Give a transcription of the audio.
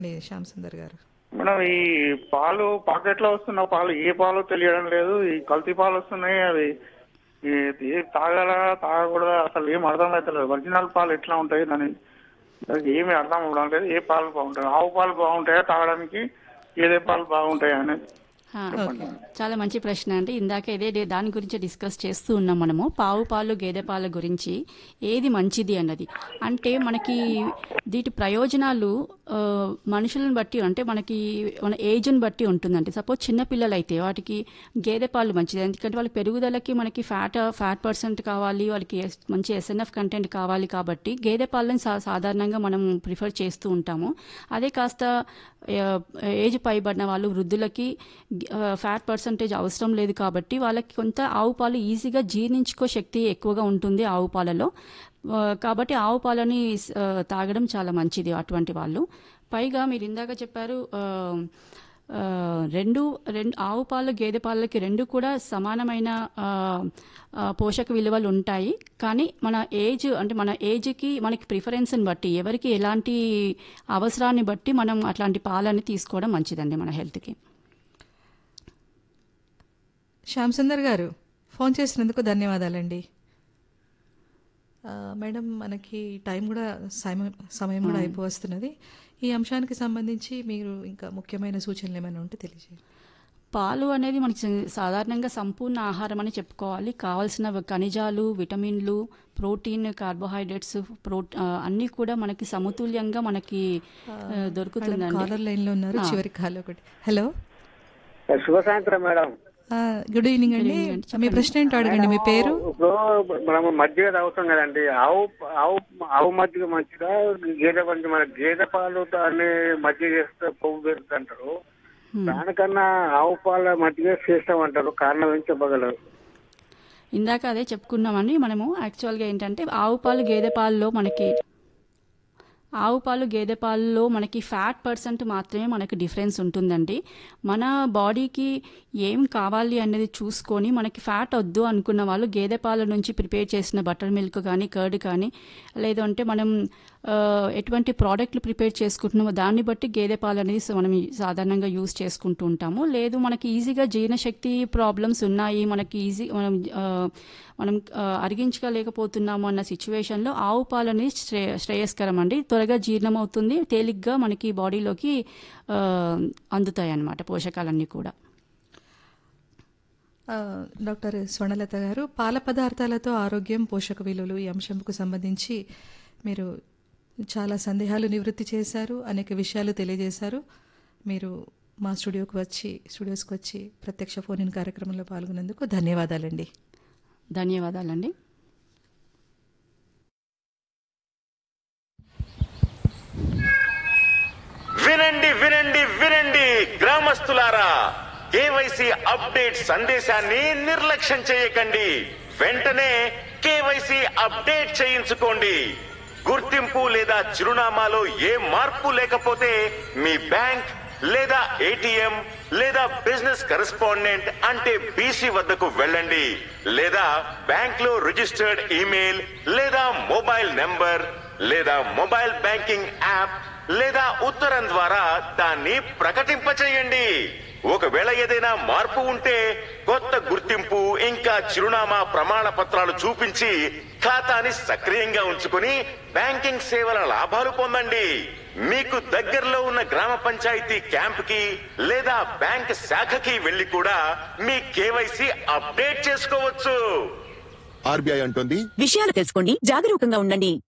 అండి శ్యామ్ సుందర్ గారు మేడం ఈ పాలు పాకెట్లో వస్తున్న పాలు ఏ పాలు తెలియడం లేదు ఈ కల్తీ పాలు వస్తున్నాయి అవి ఈ ఏ తాగాలా తాగకూడదా అసలు ఏం అర్థం అవుతలేదు ఒరిజినల్ పాలు ఎట్లా ఉంటాయి దాని దానికి ఏమీ అర్థం అవ్వడం లేదు ఏ పాలు బాగుంటాయి ఆవు పాలు బాగుంటాయా తాగడానికి ఏదే పాలు బాగుంటాయా అనేది ఆ, చాలా మంచి ప్రశ్న అండి ఇందాక ఇదే డే- దాని గురించి డిస్కస్ చేస్తూ ఉన్నాం మనము పావు పాలు గేదె పాల గురించి ఏది మంచిది అన్నది అంటే మనకి దీటి ప్రయోజనాలు ఆ, మనుషులను బట్టి అంటే మనకి మన ఏజ్ని బట్టి ఉంటుందండి సపోజ్ చిన్నపిల్లలు అయితే వాటికి గేదె పాలు మంచిది ఎందుకంటే వాళ్ళ పెరుగుదలకి మనకి ఫ్యాట్ ఫ్యాట్ పర్సెంట్ కావాలి వాళ్ళకి ఎస్- మంచి ఎస్ఎన్ఎఫ్ కంటెంట్ కావాలి కాబట్టి గేదె పాలను సా సాధారణంగా మనం ప్రిఫర్ చేస్తూ ఉంటాము అదే కాస్త ఆ, ఏజ్ పైబడిన వాళ్ళు వృద్ధులకి ఆ, ఫ్యాట్ పర్సంటేజ్ అవసరం లేదు కాబట్టి వాళ్ళకి కొంత ఆవు పాలు ఈజీగా జీర్ణించుకో శక్తి ఎక్కువగా ఉంటుంది ఆవు పాలలో ఆ, కాబట్టి ఆవు పాలని ఆ, తాగడం చాలా మంచిది అటువంటి వాళ్ళు పైగా మీరు ఇందాక చెప్పారు ఆ, ఆ, రెండు రెండు ఆవు పాలు గేదె పాలకి రెండు కూడా సమానమైన ఆ, ఆ, పోషక విలువలు ఉంటాయి కానీ మన ఏజ్ అంటే మన ఏజ్కి మనకి ప్రిఫరెన్స్ని బట్టి ఎవరికి ఎలాంటి అవసరాన్ని బట్టి మనం అట్లాంటి పాలని తీసుకోవడం మంచిదండి మన హెల్త్కి శ్యామ్ సుందర్ గారు ఫోన్ చేసినందుకు ధన్యవాదాలండి ఆ, మేడం మనకి టైం కూడా సమయం సమయం కూడా అయిపోవస్తున్నది ఈ అంశానికి సంబంధించి మీరు ఇంకా ముఖ్యమైన సూచనలు ఏమైనా ఉంటే తెలియజేయండి పాలు అనేది మనకి సాధారణంగా సంపూర్ణ ఆహారం అని చెప్పుకోవాలి కావాల్సిన ఖనిజాలు విటమిన్లు ప్రోటీన్ కార్బోహైడ్రేట్స్ ప్రో ఆ, అన్నీ కూడా మనకి సమతుల్యంగా మనకి ఆ, దొరుకుతుందండి కాలర్ లైన్ లో ఉన్నారు చివరి కాల్ ఒకటి హలో శుభ సాయంత్రం మేడం ఆ, గుడ్ ఈవినింగ్ అండి మీ ప్రశ్న ఏంటో అడగండి మీ పేరు ఇప్పుడు మనం మజ్జిగ తాగుతాం కదండి ఆవు ఆవు ఆవు మజ్జిగ మంచిగా గేదె మజ్జిగ మన గేదె పాలు దాన్ని మజ్జిగ చేస్తే కొవ్వు పెరుగుతుంది అంటారు దానికన్నా ఆవు పాల మజ్జిగ చేస్తాం అంటారు కారణం ఏం చెప్పగలరు ఇందాక అదే చెప్పుకున్నామండి మనము యాక్చువల్గా ఏంటంటే ఆవు పాలు గేదె పాలలో మనకి ఆవు పాలు గేదె పాలలో మనకి ఫ్యాట్ పర్సెంట్ మాత్రమే మనకి డిఫరెన్స్ ఉంటుందండి మన బాడీకి ఏం కావాలి అనేది చూసుకొని మనకి ఫ్యాట్ వద్దు అనుకున్న వాళ్ళు గేదె పాల నుంచి ప్రిపేర్ చేసిన బటర్ మిల్క్ కానీ కర్డ్ కానీ లేదంటే మనం ఆ, ఎటువంటి ప్రోడక్ట్లు ప్రిపేర్ చేసుకుంటున్నామో దాన్ని బట్టి గేదె పాలు అనేది స- మనం సాధారణంగా యూజ్ చేసుకుంటూ ఉంటాము లేదు మనకి ఈజీగా జీర్ణశక్తి ప్రాబ్లమ్స్ ఉన్నాయి మనకి ఈజీ మనం ఆ, మనం ఆ, అరిగించలేకపోతున్నాము అన్న సిచ్యువేషన్లో ఆవు పాలు అనేది శ్రే శ్రేయస్కరం అండి త్వరగా జీర్ణం అవుతుంది తేలిగ్గా మనకి బాడీలోకి ఆ, అందుతాయి అన్నమాట పోషకాలన్నీ కూడా ఆ, డాక్టర్ స్వర్ణలత గారు పాల పదార్థాలతో ఆరోగ్యం పోషక విలువలు ఈ అంశంకు సంబంధించి మీరు చాలా సందేహాలు నివృత్తి చేశారు అనేక విషయాలు తెలియజేశారు మీరు మా స్టూడియోకి వచ్చి స్టూడియోస్కి వచ్చి ప్రత్యక్ష ఫోన్ ఇన్ కార్యక్రమంలో పాల్గొన్నందుకు ధన్యవాదాలండి ధన్యవాదాలండి వినండి వినండి వినండి గ్రామస్తులారా కేవైసీ అప్డేట్ సందేశాన్ని నిర్లక్ష్యం చేయకండి వెంటనే కేవైసీ అప్డేట్ చేయించుకోండి గుర్తింపు లేదా చిరునామాలో ఏ మార్పు లేకపోతే మీ బ్యాంక్ లేదా ఏటీఎం లేదా బిజినెస్ కరెస్పాండెంట్ అంటే బీసీ వద్దకు వెళ్ళండి లేదా బ్యాంక్ లో రిజిస్టర్డ్ ఈమెయిల్ లేదా మొబైల్ నెంబర్ లేదా మొబైల్ బ్యాంకింగ్ యాప్ లేదా ఉత్తరం ద్వారా దాన్ని ప్రకటింపచేయండి ఒకవేళ ఏదైనా మార్పు ఉంటే కొత్త గుర్తింపు ఇంకా చిరునామా ప్రమాణ పత్రాలు చూపించి ఖాతాని సక్రియంగా ఉంచుకుని బ్యాంకింగ్ సేవల లాభాలు పొందండి మీకు దగ్గరలో ఉన్న గ్రామ పంచాయతీ క్యాంప్ కి లేదా బ్యాంక్ శాఖకి వెళ్లి కూడా మీ కేవైసీ అప్డేట్ చేసుకోవచ్చు ఆర్బీఐ అంటోంది విషయాలు తెలుసుకోండి జాగరూకంగా ఉండండి